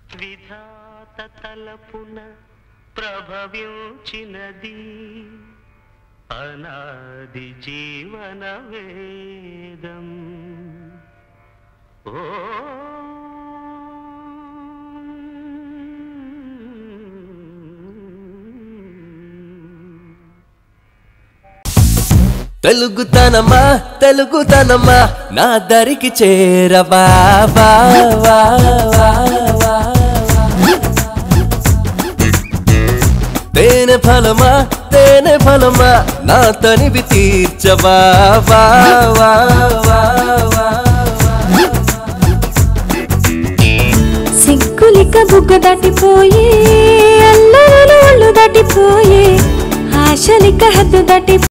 విధాత తలపున ప్రభవించినది అనాది జీవన వేదం ఓ తెలుగుతనమా తెలుగుతనమా నా దరికి చేరవా వా, వా, వా, వా. తేనె ఫలమా తేనె ఫలమా నా తనివి తీర్చవా వా, వా, వా, వా. సిగ్గులిక బుగ్గ దాటిపోయే అల్లరులు ఒళ్ళు దాటిపోయే ఆశలిక హద్దు దాటి